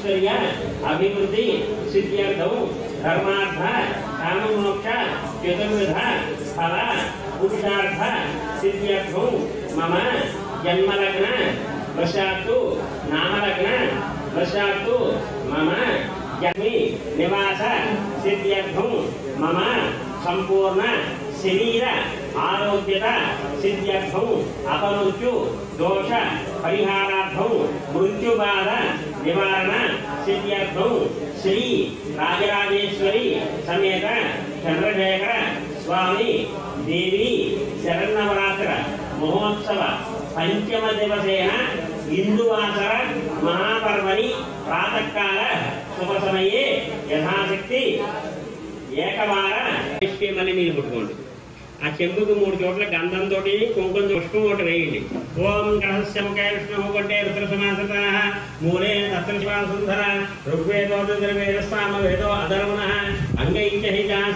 ఐశ్వర్య అభివృద్ధి సిద్ధ్యర్థం ధర్మార్థ కామమోక్ష చతుర్విధ ఫల పురుషార్థ సిద్ధ్యర్థం మమ జన్మలగ్న వశాత్తు నామలగ్న వశాత్తు మమ జన్మి నివాస సిద్ధ్యర్థం మమ సంపూర్ణ శరీర ఆరోగ్యత సిద్ధ్యర్థం అపమృత్యు దోష పరిహారార్థం మృత్యుబాధ నివారణ సిద్ధ్యర్థం శ్రీ రాజరాజేశ్వరి సమేత చంద్రశేఖర స్వామి దేవి శరన్నవరాత్ర మహోత్సవ పంచమ దివసేన ఇందువాసర మహాపర్వణి ప్రాతకాల శుభ సమయే యథాశక్తి ఏకవార మళ్ళీ నీళ్ళు ముట్టుకోండి ఆ చెంబుకు మూడు చోట్ల గంధంతో కుంకుమ పుష్పం ఒకటి వేయండి ఓం గ్రహస్యముఖే విష్ణు కొంటే రుద్ర సమాసత మూలే తత్ర శివాసుందర ఋగ్వేదోవేద సామ వేదో అధర్మణ అంగైచ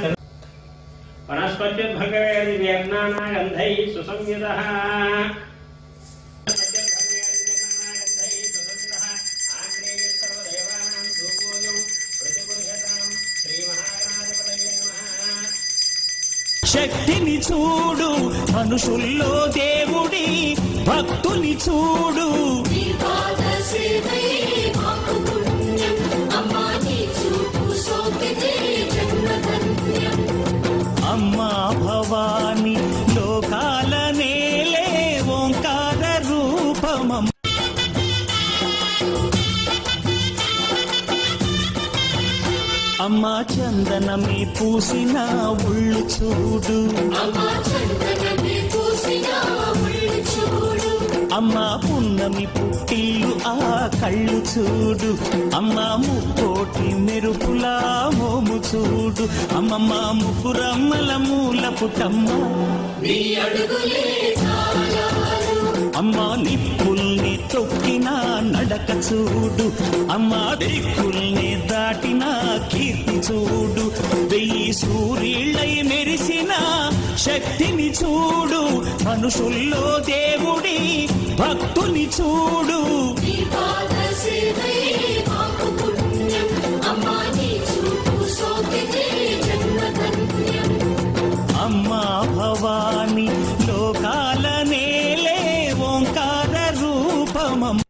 వనస్పత్యుద్భగవేది వేర్నానా గంధై సుసంయుత శక్తిని చూడు మనుషుల్లో దేవుడి భక్తుని చూడు వివాద సేవే మాకు పుణ్యం అమ్మా నీ చూపు సోకితే జన్మధన్యం అమ్మా భవాని లోకాల నేలే ఓంకార రూపమం అమ్మా చందనమే పూసిన ఉళ్ళు చూడు అమ్మా చందనమే పూసిన ఒళ్ళు చూడు అమ్మా పున్నమి పుట్టిల్లు ఆ కళ్ళు చూడు అమ్మా ముక్కోటి మెరుపులా మోము చూడు అమ్మమ్మ ముగ్గురమ్మల మూల పుట్టమ్మ నీ అడుగులే చాలారు అమ్మా నిప్పుల్ని తొక్కిన నడక చూడు అమ్మా దిక్కుల్ని దాటిన కీర్తి చూడు వెయ్యి సూర్యుళ్ళై మెరిసిన శక్తిని చూడు మనుషుల్లో దేవుడి భక్తుని చూడు వివాద సేవే మాకు పుణ్యం అమ్మా నీ చూపు సోకితే జన్మధన్యం అమ్మా భవాని లోకాల నేలే ఓంకార రూపమం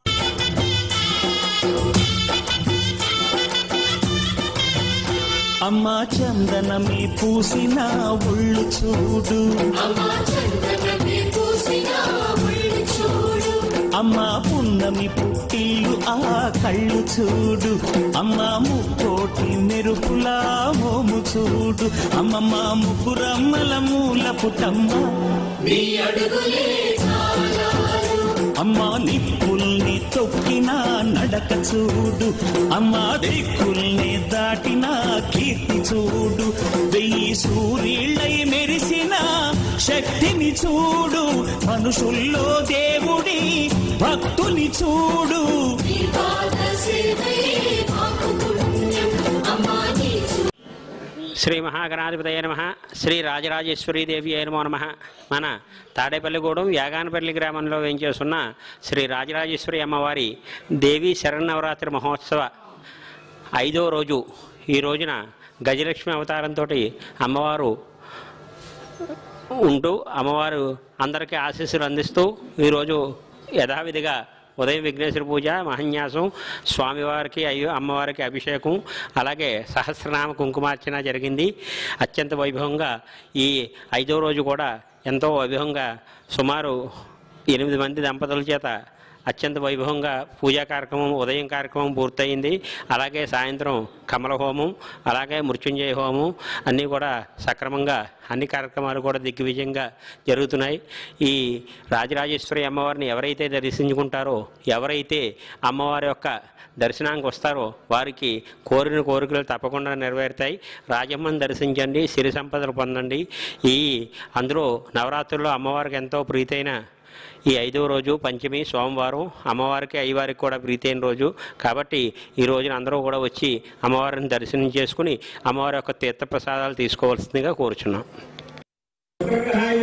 అమ్మా చందనమే పూసిన ఒళ్ళు చూడు అమ్మా చందనమే పూసిన ఒళ్ళు చూడు అమ్మా పున్నమి పుట్టిల్లు ఆ కళ్ళు చూడు అమ్మా ముక్కోటి మెరుపులా మోము చూడు అమ్మమ్మ ముగ్గురమ్మల మూల పుట్టమ్మ నీ అడుగులే చాలారు అమ్మా నిప్పుల్ని తొక్కిన నడక చూడు అమ్మా దిక్కుల్ని దాటిన కీర్తి చూడు వెయ్యి సూర్యుళ్ళై మెరిసిన శక్తిని చూడు మనుషుల్లో దేవుడి భక్తుని చూడు వివాద సేవే మాకు పుణ్యం అమ్మా నీ చూపు శ్రీ మహాగణాధిపతయ నమ శ్రీ రాజరాజేశ్వరీ దేవి అయి నమో నమ మన తాడేపల్లిగూడెం యాగానపల్లి గ్రామంలో వేయించేస్తున్న శ్రీ రాజరాజేశ్వరి అమ్మవారి దేవి శరన్నవరాత్రి మహోత్సవ ఐదో రోజు ఈ రోజున గజలక్ష్మి అవతారంతో అమ్మవారు ఉంటూ అమ్మవారు అందరికీ ఆశీస్సులు అందిస్తూ ఈరోజు యథావిధిగా ఉదయం విఘ్నేశ్వర పూజ మహన్యాసం స్వామివారికి అయ్యో అమ్మవారికి అభిషేకం అలాగే సహస్రనామ కుంకుమార్చన జరిగింది అత్యంత వైభవంగా ఈ ఐదో రోజు కూడా ఎంతో వైభవంగా సుమారు ఎనిమిది మంది దంపతుల చేత అత్యంత వైభవంగా పూజా కార్యక్రమం ఉదయం కార్యక్రమం పూర్తయింది అలాగే సాయంత్రం కమల హోమం అలాగే మృత్యుంజయ హోమం అన్నీ కూడా సక్రమంగా అన్ని కార్యక్రమాలు కూడా దిగ్విజయంగా జరుగుతున్నాయి ఈ రాజరాజేశ్వరి అమ్మవారిని ఎవరైతే దర్శించుకుంటారో ఎవరైతే అమ్మవారి యొక్క దర్శనానికి వస్తారో వారికి కోరిన కోరికలు తప్పకుండా నెరవేరుతాయి రాజమ్మని దర్శించండి సిరి సంపదలు పొందండి ఈ అందులో నవరాత్రుల్లో అమ్మవారికి ఎంతో ప్రీతైన ఈ ఐదవ రోజు పంచమి సోమవారం అమ్మవారికి అయ్యవారికి కూడా ప్రీతైన రోజు కాబట్టి ఈ రోజున అందరూ కూడా వచ్చి అమ్మవారిని దర్శనం చేసుకుని అమ్మవారి యొక్క తీర్థప్రసాదాలు తీసుకోవాల్సిందిగా కోరుచున్నాం ఉపగ్రహాయ